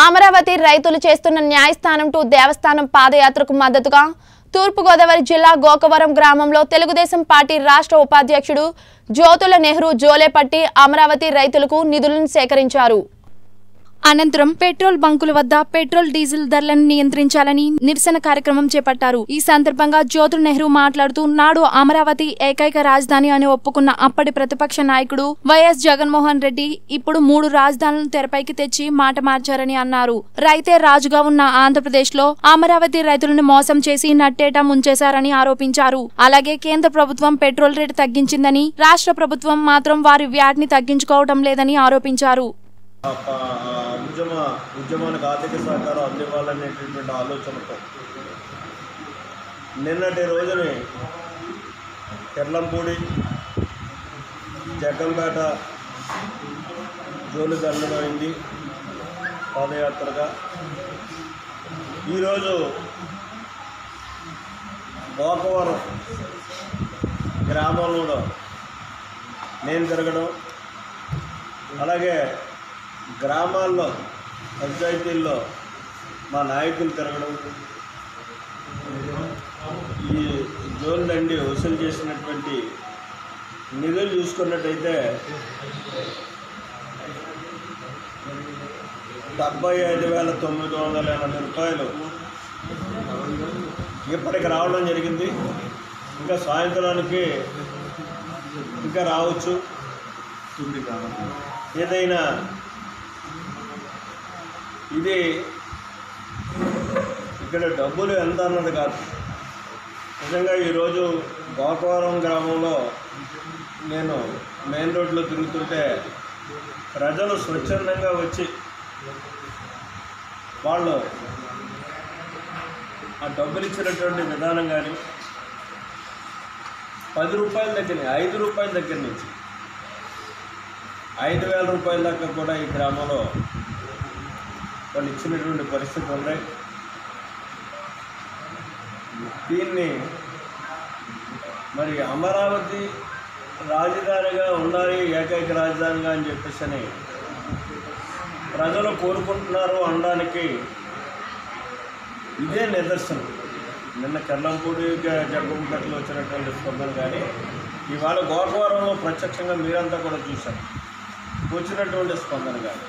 అమరావతి రైతులు చేస్తున్న న్యాయస్థానం టు దేవస్థానం పాదయాత్రకు మద్దతుగా తూర్పుగోదావరి జిల్లా గోకవరం గ్రామంలో తెలుగుదేశం పార్టీ రాష్ట్ర ఉపాధ్యక్షుడు జ్యోతుల నెహ్రూ జోలేపట్టి అమరావతి రైతులకు నిధులను సేకరించారు అనంతరం పెట్రోల్ బంకుల వద్ద పెట్రోల్ డీజిల్ ధరలను నియంత్రించాలని నిరసన కార్యక్రమం చేపట్టారు ఈ సందర్భంగా జ్యోతుల్ నెహ్రూ మాట్లాడుతూ నాడు అమరావతి ఏకైక రాజధాని అని ఒప్పుకున్న అప్పటి ప్రతిపక్ష నాయకుడు వైఎస్ జగన్మోహన్ రెడ్డి ఇప్పుడు మూడు రాజధానులను తెరపైకి తెచ్చి మాట మార్చారని అన్నారు రైతే రాజుగా ఉన్న ఆంధ్రప్రదేశ్ లో అమరావతి రైతులను మోసం చేసి నట్టేట ముంచేశారని ఆరోపించారు అలాగే కేంద్ర ప్రభుత్వం పెట్రోల్ రేటు తగ్గించిందని రాష్ట్ర ప్రభుత్వం మాత్రం వారి వ్యాట్ ని తగ్గించుకోవడం లేదని ఆరోపించారు ఆ ప- ఆ ఉద్యమ ఉద్యమానికి ఆర్థిక సహకారం అందివ్వాలనేటటువంటి ఆలోచనతో నిన్నటి రోజుని కెర్లంపూడి జగ్గంపేట జోలి దండమైంది పాదయాత్రగా ఈరోజు గోకవరం గ్రామంలో నేను తిరగడం అలాగే గ్రామాల్లో పంచాయతీల్లో మా నాయకులు తిరగడం ఈ జోన్ నుండి వసూలు చేసినటువంటి నిధులు చూసుకున్నట్టయితే డెబ్బై ఐదు వేల తొమ్మిది వందల ఎనభై రూపాయలు ఇప్పటికి రావడం జరిగింది ఇంకా సాయంత్రానికి ఇంకా రావచ్చు ఏదైనా ఇది ఇక్కడ డబ్బులు ఎంత అన్నది కాదు నిజంగా ఈరోజు గోకవరం గ్రామంలో నేను మెయిన్ రోడ్లో తిరుగుతుంటే ప్రజలు స్వచ్ఛందంగా వచ్చి వాళ్ళు ఆ డబ్బులు ఇచ్చినటువంటి విధానం కానీ పది రూపాయల దగ్గర నుంచి, ఐదు రూపాయల దగ్గర నుంచి ఐదు వేల రూపాయల దాకా కూడా ఈ గ్రామంలో వాళ్ళు ఇచ్చినటువంటి పరిస్థితులు ఉన్నాయి దీన్ని మరి అమరావతి రాజధానిగా ఉండాలి ఏకైక రాజధానిగా అని చెప్పేసి అని ప్రజలు కోరుకుంటున్నారు అనడానికి ఇదే నిదర్శనం నిన్న కెల్లంపూడి జ- జగ్గంపేటలో వచ్చినటువంటి స్పందన కానీ ఇవాళ గోకవరంలో ప్రత్యక్షంగా మీరంతా కూడా చూశారు వచ్చినటువంటి స్పందన కానీ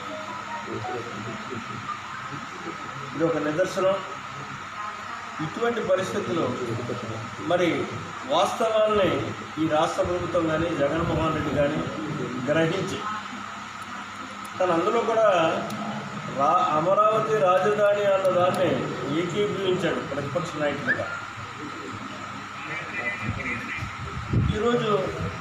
ఇది ఒక నిదర్శనం ఇటువంటి పరిస్థితులు మరి వాస్తవాల్ని ఈ రాష్ట్ర ప్రభుత్వం కానీ జగన్మోహన్ రెడ్డి కానీ గ్రహించి తను అందులో కూడా రా అమరావతి రాజధాని అన్న దాన్ని ఏకీభవించాడు ప్రతిపక్ష నాయకుడిగా ఈరోజు